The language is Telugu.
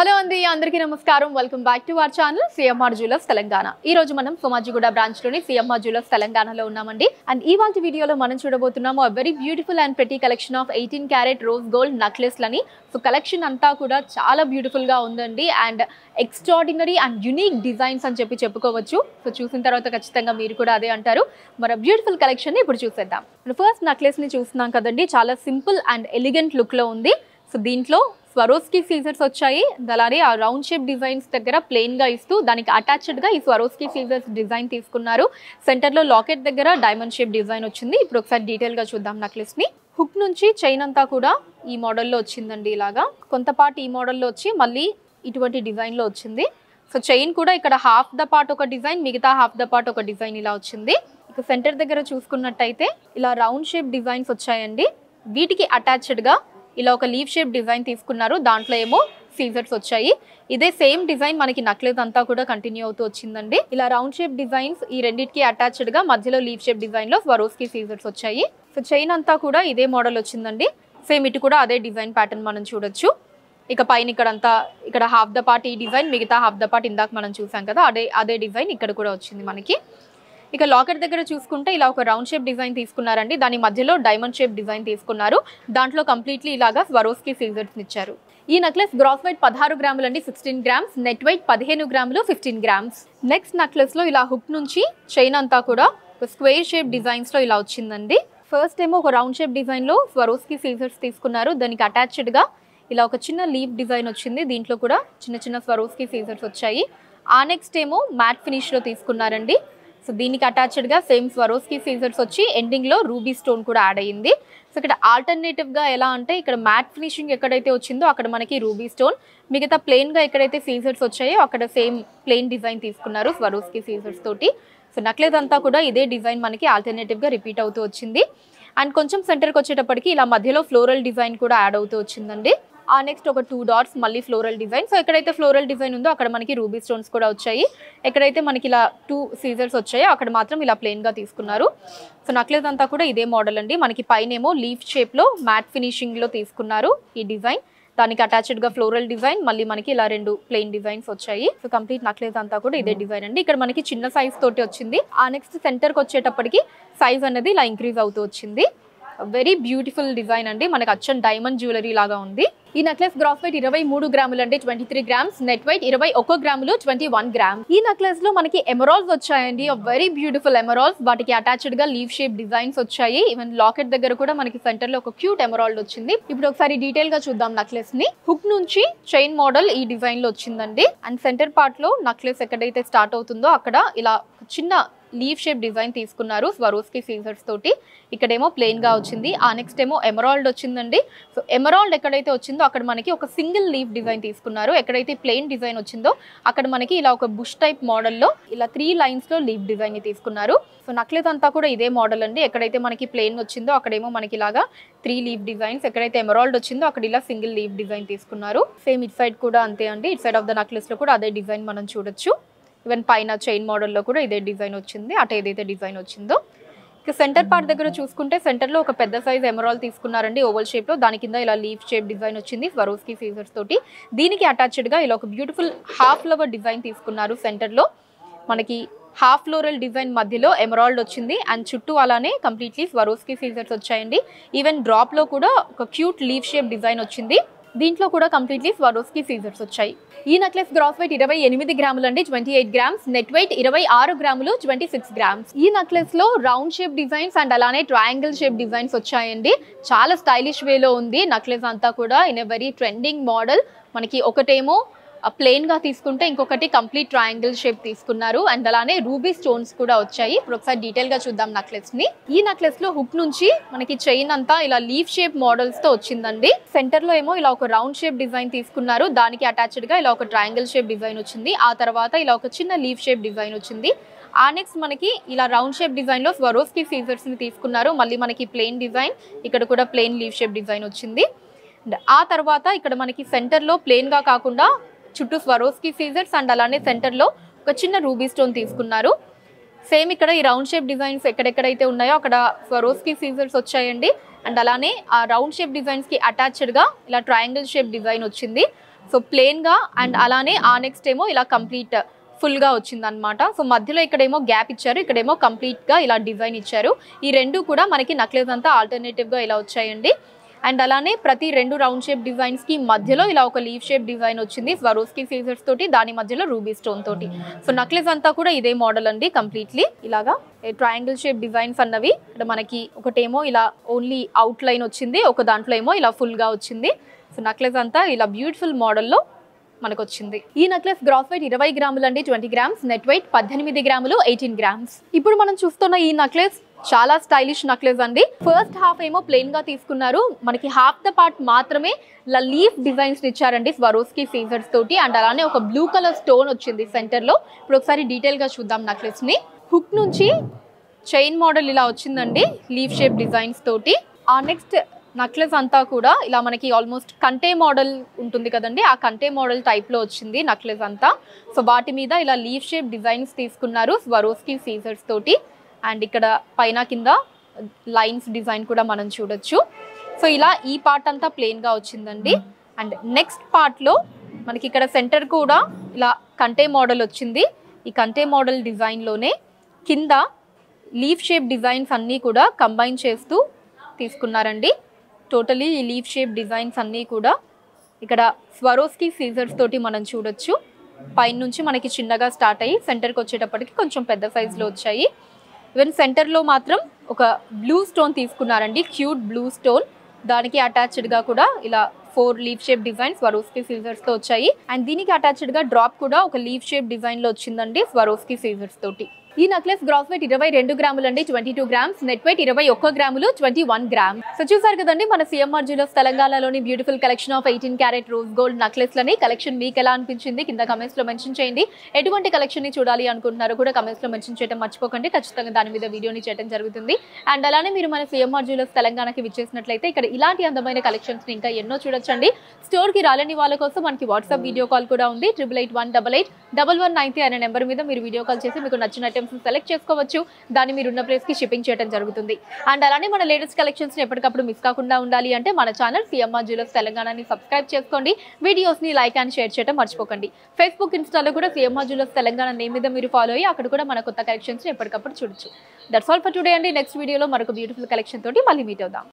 హలో అండి అందరికీ నమస్కారం welcome back to our channel CMR jewellers Telangana ఈ రోజు మనం సోమాజిగూడ బ్రాంచ్ లోని సిఎంఆర్ జ్యువెలర్స్ తెలంగాణలో ఉన్నామండి అండ్ ఈ వాళ్ళ వీడియోలో మనం చూడబోతున్నాము వెరీ బ్యూటిఫుల్ అండ్ పెట్టి collection of eighteen carat rose gold necklace లని సో కలెక్షన్ అంతా కూడా చాలా బ్యూటిఫుల్ గా ఉందండి and extraordinary and unique designs అని చెప్పి చెప్పుకోవచ్చు సో చూసిన తర్వాత ఖచ్చితంగా మీరు కూడా అదే అంటారు మరి బ్యూటిఫుల్ కలెక్షన్ ఇప్పుడు చూసేద్దాం ఫస్ట్ నెక్లెస్ ని చూస్తున్నాం కదండి చాలా సింపుల్ అండ్ ఎలిగెంట్ లుక్ లో ఉంది సో దీంట్లో స్వరోస్కి సీజర్స్ వచ్చాయి అలానే ఆ రౌండ్ షేప్ డిజైన్స్ దగ్గర ప్లెయిన్ గా ఇస్తూ దానికి అటాచ్డ్ గా ఈ స్వరోస్కి సీజర్స్ డిజైన్ తీసుకున్నారు సెంటర్ లో లాకెట్ దగ్గర డైమండ్ షేప్ డిజైన్ వచ్చింది ఇప్పుడు ఒకసారి డీటెయిల్ గా చూద్దాం నెక్లెస్ ని హుక్ నుంచి చైన్ అంతా కూడా ఈ మోడల్లో వచ్చిందండి ఇలాగా కొంత పార్ట్ ఈ మోడల్లో వచ్చి మళ్ళీ ఇటువంటి డిజైన్ లో వచ్చింది సో చైన్ కూడా ఇక్కడ హాఫ్ ద పార్ట్ ఒక డిజైన్ మిగతా హాఫ్ ద పార్ట్ ఒక డిజైన్ ఇలా వచ్చింది ఇక సెంటర్ దగ్గర చూసుకున్నట్టయితే ఇలా రౌండ్ షేప్ డిజైన్స్ వచ్చాయండి వీటికి అటాచ్డ్ గా ఇలా ఒక లీవ్ షేప్ డిజైన్ తీసుకున్నారు దాంట్లో ఏమో సీజర్స్ వచ్చాయి ఇదే సేమ్ డిజైన్ మనకి నక్లెస్ అంతా కూడా కంటిన్యూ అవుతూ వచ్చిందండి ఇలా రౌండ్ షేప్ డిజైన్స్ ఈ రెండింటికి అటాచ్డ్ గా మధ్యలో లీవ్ షేప్ డిజైన్ లో స్వరోస్కి సీజర్స్ వచ్చాయి సో చైన్ అంతా కూడా ఇదే మోడల్ వచ్చిందండి సేమ్ ఇటు కూడా అదే డిజైన్ ప్యాటర్న్ మనం చూడొచ్చు ఇక పైన ఇక్కడ అంతా ఇక్కడ హాఫ్ ద పార్ట్ ఈ డిజైన్ మిగతా హాఫ్ ద పార్ట్ ఇందాక మనం చూసాం కదా అదే అదే డిజైన్ ఇక్కడ కూడా వచ్చింది మనకి ఇక లాకెట్ దగ్గర చూసుకుంటే ఇలా ఒక రౌండ్ షేప్ డిజైన్ తీసుకున్నారండి దాని మధ్యలో డైమండ్ షేప్ డిజైన్ తీసుకున్నారు దాంట్లో కంప్లీట్లీ ఇలాగా స్వరోస్కి సీజర్స్ ఇచ్చారు ఈ నెక్లెస్ గ్రాస్ వెయిట్ పదహారు గ్రాములు అండి సిక్స్టీన్ గ్రామ్స్ నెట్ వెయిట్ పదిహేను గ్రాములు ఫిఫ్టీన్ గ్రామ్స్ నెక్స్ట్ నెక్లెస్ లో ఇలా హుక్ నుంచి చైన్ అంతా కూడా ఒక స్క్వేర్ షేప్ డిజైన్స్ లో ఇలా వచ్చిందండి ఫస్ట్ ఏమో ఒక రౌండ్ షేప్ డిజైన్ లో స్వరోస్కి సీజర్స్ తీసుకున్నారు దానికి అటాచ్డ్ గా ఇలా ఒక చిన్న లీవ్ డిజైన్ వచ్చింది దీంట్లో కూడా చిన్న చిన్న స్వరోస్కి సీజర్స్ వచ్చాయి ఆ నెక్స్ట్ ఏమో మ్యాట్ ఫినిష్ లో తీసుకున్నారండి సో దీనికి అటాచ్డ్ గా సేమ్ స్వరోస్కి సీజర్స్ వచ్చి ఎండింగ్ లో రూబీ స్టోన్ కూడా యాడ్ అయ్యింది సో ఇక్కడ ఆల్టర్నేటివ్ గా ఎలా అంటే ఇక్కడ మ్యాట్ ఫినిషింగ్ ఎక్కడైతే వచ్చిందో అక్కడ మనకి రూబీ స్టోన్ మిగతా ప్లెయిన్ గా ఎక్కడైతే సీజర్స్ వచ్చాయో అక్కడ సేమ్ ప్లెయిన్ డిజైన్ తీసుకున్నారు స్వరోస్కి సీజర్స్ తోటి సో నక్లెస్ అంతా కూడా ఇదే డిజైన్ మనకి ఆల్టర్నేటివ్ గా రిపీట్ అవుతూ వచ్చింది అండ్ కొంచెం సెంటర్కి వచ్చేటప్పటికి ఇలా మధ్యలో ఫ్లోరల్ డిజైన్ కూడా యాడ్ అవుతూ వచ్చిందండి ఆ నెక్స్ట్ ఒక టూ డాట్స్ మళ్ళీ ఫ్లోరల్ డిజైన్ సో ఎక్కడైతే ఫ్లోరల్ డిజైన్ ఉందో అక్కడ మనకి రూబీ స్టోన్స్ కూడా వచ్చాయి ఎక్కడైతే మనకి ఇలా టూ సీజర్స్ వచ్చాయో అక్కడ మాత్రం ఇలా ప్లెయిన్ గా తీసుకున్నారు సో నక్లెస్ అంతా కూడా ఇదే మోడల్ అండి మనకి పైన ఏమో లీఫ్ షేప్ లో మ్యాట్ ఫినిషింగ్ లో తీసుకున్నారు ఈ డిజైన్ దానికి అటాచ్డ్ గా ఫ్లోరల్ డిజైన్ మళ్ళీ మనకి ఇలా రెండు ప్లెయిన్ డిజైన్స్ వచ్చాయి సో కంప్లీట్ నక్లెస్ అంతా కూడా ఇదే డిజైన్ అండి ఇక్కడ మనకి చిన్న సైజ్ తోటి వచ్చింది ఆ నెక్స్ట్ సెంటర్ కి వచ్చేటప్పటికి సైజ్ అనేది ఇలా ఇంక్రీజ్ అవుతూ వచ్చింది వెరీ బ్యూటిఫుల్ డిజైన్ అండి మనకి అచ్చం డైమండ్ జ్యువెలరీ లాగా ఉంది ఈ నెక్లెస్ గ్రాస్ వెయిట్ ఇరవై మూడు గ్రాములు అంటే twenty three grams net weight ఇరవై ఒక్క గ్రాములు ట్వంటీ వన్ గ్రామ్ ఈ నెక్లెస్ లో మనకి ఎమరాల్స్ వచ్చాయండి వెరీ బ్యూటిఫుల్ ఎమరాల్స్ వాటికి అటాచ్డ్ గా లీవ్ షేప్ డిజైన్స్ వచ్చాయి ఈవెన్ లాకెట్ దగ్గర కూడా మనకి సెంటర్ లో ఒక క్యూట్ ఎమరాల్డ్ వచ్చింది ఇప్పుడు ఒకసారి డీటెయిల్ గా చూద్దాం నెక్లెస్ ని హుక్ నుంచి చైన్ మోడల్ ఈ డిజైన్ లో వచ్చిందండి అండ్ సెంటర్ పార్ట్ లో నెక్లెస్ ఎక్కడైతే స్టార్ట్ అవుతుందో అక్కడ ఇలా చిన్న లీవ్ షేప్ డిజైన్ తీసుకున్నారు స్వరోస్కి సీజర్స్ తోటి ఇక్కడేమో ప్లెయిన్ గా వచ్చింది ఆ నెక్స్ట్ ఏమో ఎమరాల్డ్ వచ్చిందండి సో ఎమరాల్డ్ ఎక్కడైతే వచ్చిందో అక్కడ మనకి ఒక సింగిల్ లీవ్ డిజైన్ తీసుకున్నారు ఎక్కడైతే ప్లెయిన్ డిజైన్ వచ్చిందో అక్కడ మనకి ఇలా ఒక బుష్ టైప్ మోడల్లో ఇలా త్రీ లైన్స్ లో లీవ్ డిజైన్ ని తీసుకున్నారు సో నక్లెస్ అంతా కూడా ఇదే మోడల్ అండి ఎక్కడైతే మనకి ప్లెయిన్ వచ్చిందో అక్కడేమో మనకి ఇలాగా త్రీ లీవ్ డిజైన్స్ ఎక్కడైతే ఎమరాల్డ్ వచ్చిందో అక్కడ ఇలా సింగిల్ లీవ్ డిజైన్ తీసుకున్నారు సేమ్ ఇట్ సైడ్ కూడా అంతే అండి it side of the necklace లో కూడా అదే డిజైన్ మనం చూడొచ్చు ఈవెన్ పైన చైన్ మోడల్లో కూడా ఇదే డిజైన్ వచ్చింది అటు ఏదైతే డిజైన్ వచ్చిందో ఇక సెంటర్ పార్ట్ దగ్గర చూసుకుంటే సెంటర్లో ఒక పెద్ద సైజ్ ఎమరాల్ తీసుకున్నారండి ఓవల్ షేప్లో దాని కింద ఇలా లీఫ్ షేప్ డిజైన్ వచ్చింది స్వరోస్కి సీజర్స్ తోటి దీనికి అటాచ్డ్గా ఇలా ఒక బ్యూటిఫుల్ హాఫ్ ఫ్లవర్ డిజైన్ తీసుకున్నారు సెంటర్లో మనకి హాఫ్ ఫ్లోరల్ డిజైన్ మధ్యలో ఎమరాల్డ్ వచ్చింది అండ్ చుట్టూ అలానే కంప్లీట్లీ స్వరోస్కి సీజర్స్ వచ్చాయండి ఈవెన్ డ్రాప్లో కూడా ఒక క్యూట్ లీఫ్ షేప్ డిజైన్ వచ్చింది దీంట్లో కూడా కంప్లీట్లీ స్వరోస్కి సీజర్స్ వచ్చాయి ఈ నెక్లెస్ గ్రాస్ వెయిట్ ఇరవై ఎనిమిది గ్రాములు అండి twenty eight grams net weight ఇరవై ఆరు గ్రాములు ట్వంటీ సిక్స్ గ్రామ్స్ ఈ నెక్లెస్ లో రౌండ్ షేప్ డిజైన్స్ అండ్ అలానే ట్రయాంగిల్ షేప్ డిజైన్స్ వచ్చాయండి చాలా స్టైలిష్ వేలో ఉంది నెక్లెస్ అంతా కూడా in a very trending model మనకి ఒకటేమో ప్లెయిన్ గా తీసుకుంటే ఇంకొకటి కంప్లీట్ ట్రయాంగిల్ షేప్ తీసుకున్నారు అండ్ అలానే రూబీ స్టోన్స్ కూడా వచ్చాయి ఇప్పుడు ఒకసారి డీటెయిల్ గా చూద్దాం నెక్లెస్ ని ఈ నెక్లెస్ లో హుక్ నుంచి మనకి చైన్ అంతా ఇలా లీవ్ షేప్ మోడల్స్ తో వచ్చిందండి సెంటర్ లో ఏమో ఇలా ఒక రౌండ్ షేప్ డిజైన్ తీసుకున్నారు దానికి అటాచ్డ్ గా ఇలా ఒక ట్రయాంగిల్ షేప్ డిజైన్ వచ్చింది ఆ తర్వాత ఇలా ఒక చిన్న లీవ్ షేప్ డిజైన్ వచ్చింది ఆ నెక్స్ట్ మనకి ఇలా రౌండ్ షేప్ డిజైన్ లో స్వరోస్కి ఫీజర్స్ ని తీసుకున్నారు మళ్ళీ మనకి ప్లెయిన్ డిజైన్ ఇక్కడ కూడా ప్లెయిన్ లీవ్ షేప్ డిజైన్ వచ్చింది And ఆ తర్వాత ఇక్కడ మనకి సెంటర్ లో ప్లెయిన్ గా కాకుండా చుట్టూ స్వరోస్కి సీజర్స్ అండ్ అలానే సెంటర్ లో ఒక చిన్న రూబీ స్టోన్ తీసుకున్నారు సేమ్ ఇక్కడ ఈ రౌండ్ షేప్ డిజైన్స్ ఎక్కడెక్కడైతే ఉన్నాయో అక్కడ స్వరోస్కి సీజర్స్ వచ్చాయండి అండ్ అలానే ఆ రౌండ్ షేప్ డిజైన్స్ కి అటాచ్డ్ గా ఇలా ట్రయాంగిల్ షేప్ డిజైన్ వచ్చింది సో ప్లెయిన్గా అండ్ అలానే ఆ నెక్స్ట్ ఏమో ఇలా కంప్లీట్ ఫుల్గా వచ్చిందనమాట సో మధ్యలో ఇక్కడేమో గ్యాప్ ఇచ్చారు ఇక్కడేమో కంప్లీట్గా ఇలా డిజైన్ ఇచ్చారు ఈ రెండు కూడా మనకి నక్లెస్ అంతా ఆల్టర్నేటివ్గా ఇలా వచ్చాయండి అండ్ అలానే ప్రతి రెండు రౌండ్ షేప్ డిజైన్స్కి మధ్యలో ఇలా ఒక లీవ్ షేప్ డిజైన్ వచ్చింది స్వరోస్కి సీజర్స్ తోటి దాని మధ్యలో రూబీ స్టోన్ తోటి సో నక్లెస్ అంతా కూడా ఇదే మోడల్ అండి కంప్లీట్లీ ఇలాగా ట్రయాంగిల్ షేప్ డిజైన్స్ అన్నవి ఇక్కడ మనకి ఒకటేమో ఇలా ఓన్లీ అవుట్ లైన్ వచ్చింది ఒక దాంట్లో ఏమో ఇలా ఫుల్గా వచ్చింది సో నక్లెస్ అంతా ఇలా బ్యూటిఫుల్ మోడల్లో మనకు వచ్చింది ఈ నెక్లెస్ గ్రాస్ వెయిట్ ఇరవై గ్రాములు అండి ట్వంటీ గ్రామ్స్ నెట్ వెయిట్ పద్దెనిమిది గ్రాములు ఎయిటీన్ గ్రామ్స్ ఇప్పుడు మనం చూస్తున్న ఈ నెక్లెస్ చాలా స్టైలిష్ నెక్లెస్ అండి ఫస్ట్ హాఫ్ ఏమో ప్లెయిన్ గా తీసుకున్నారు మనకి హాఫ్ ద పార్ట్ మాత్రమే ఇలా లీఫ్ డిజైన్స్ ఇచ్చారండి స్వరోస్కి సీజర్స్ తోటి అండ్ అలానే ఒక బ్లూ కలర్ స్టోన్ వచ్చింది సెంటర్ లో ఇప్పుడు ఒకసారి డీటెయిల్ గా చూద్దాం నెక్లెస్ ని హుక్ నుంచి చైన్ మోడల్ ఇలా వచ్చిందండి లీఫ్ షేప్ డిజైన్స్ తోటి ఆ నెక్స్ట్ నక్లెస్ అంతా కూడా ఇలా మనకి ఆల్మోస్ట్ కంటే మోడల్ ఉంటుంది కదండి ఆ కంటే మోడల్ టైప్లో వచ్చింది నక్లెస్ అంతా సో వాటి మీద ఇలా లీఫ్ షేప్ డిజైన్స్ తీసుకున్నారు స్వరోస్కి సీజర్స్ తోటి అండ్ ఇక్కడ పైన కింద లైన్స్ డిజైన్ కూడా మనం చూడొచ్చు సో ఇలా ఈ పార్ట్ అంతా ప్లెయిన్గా వచ్చిందండి అండ్ నెక్స్ట్ పార్ట్లో మనకి ఇక్కడ సెంటర్ కూడా ఇలా కంటే మోడల్ వచ్చింది ఈ కంటే మోడల్ డిజైన్లోనే కింద లీఫ్ షేప్ డిజైన్స్ అన్నీ కూడా కంబైన్ చేస్తూ తీసుకున్నారండి టోటలీ ఈ లీఫ్ షేప్ డిజైన్స్ అన్నీ కూడా ఇక్కడ స్వరోస్కి సీజర్స్ తోటి మనం చూడొచ్చు పైన నుంచి మనకి చిన్నగా స్టార్ట్ అయ్యి సెంటర్కి వచ్చేటప్పటికి కొంచెం పెద్ద సైజులో వచ్చాయి ఈవెన్ సెంటర్లో మాత్రం ఒక బ్లూ స్టోన్ తీసుకున్నారండి క్యూట్ బ్లూ స్టోన్ దానికి అటాచ్డ్గా కూడా ఇలా four leaf shape design Swarovski సీజర్స్తో వచ్చాయి అండ్ దీనికి అటాచ్డ్గా డ్రాప్ కూడా ఒక లీఫ్ షేప్ డిజైన్లో వచ్చిందండి స్వరోస్కి సీజర్స్ తోటి ఈ నెక్లెస్ గ్రాస్ వెయిట్ ఇరవై రెండు గ్రాములు అండి twenty two grams net weight ఇరవై ఒక్క గ్రాములు ట్వంటీ వన్ గ్రామ్ సో చూసారు కదండి మన సిఎంఆర్ జ్యువెలర్స్ తెలంగాణలోని beautiful collection of eighteen carat rose gold necklace లని కలెక్షన్ మీకు ఎలా అనిపించింది కింద కమెంట్స్ లో మెన్షన్ చేయండి ఎటువంటి కలెక్షన్ ని చూడాలి అనుకుంటున్నారో కూడా కమెంట్స్ లో మెన్షన్ చేయడం మర్చిపోకండి ఖచ్చితంగా దాని మీద వీడియోని చేయడం జరుగుతుంది అండ్ అలానే మీరు మన సిఎంఆర్ జ్యువెలర్స్ తెలంగాణకి విచ్చేసినట్లయితే ఇక్కడ ఇలాంటి అందమైన కలెక్షన్స్ ని ఇంకా ఎన్నో చూడొచ్చండి స్టోర్ కి రాలేని వాళ్ళ కోసం మనకి వాట్సాప్ వీడియో కాల్ కూడా ఉంది triple eight one double eight double one nine అనే నెంబర్ మీద మీరు వీడియో కాల్ చేసి మీకు నచ్చిన ఐటమ్స్ సెలెక్ట్ చేసుకోవచ్చు దాన్ని మీరు ఉన్న ప్లేస్ కి షిప్పింగ్ చేయడం జరుగుతుంది అండ్ అలానే మన లేటెస్ట్ కలెక్షన్స్ ని ఎప్పటికప్పుడు మిస్ కాకుండా ఉండాలి అంటే మన ఛానల్ సిఎంఆర్ జ్యువెలర్స్ తెలంగాణని సబ్స్క్రైబ్ చేసుకోండి వీడియోస్ ని లైక్ అండ్ షేర్ చేయడం మర్చిపోకండి ఫేస్బుక్ ఇన్స్టాలో కూడా సిఎంఆర్ జ్యువెలర్స్ తెలంగాణ నేమ్ మీద మీరు ఫాలో అయ్యి అక్కడ కూడా మన కొత్త కలెక్షన్స్ ని ఎప్పటికప్పుడు చూడొచ్చు దట్స్ ఆల్ ఫర్ టుడే అండి నెక్స్ట్ వీడియోలో మరొక బ్యూటిఫుల్ కలెక్షన్ తోటి మళ్ళీ మీట్ అవుదాం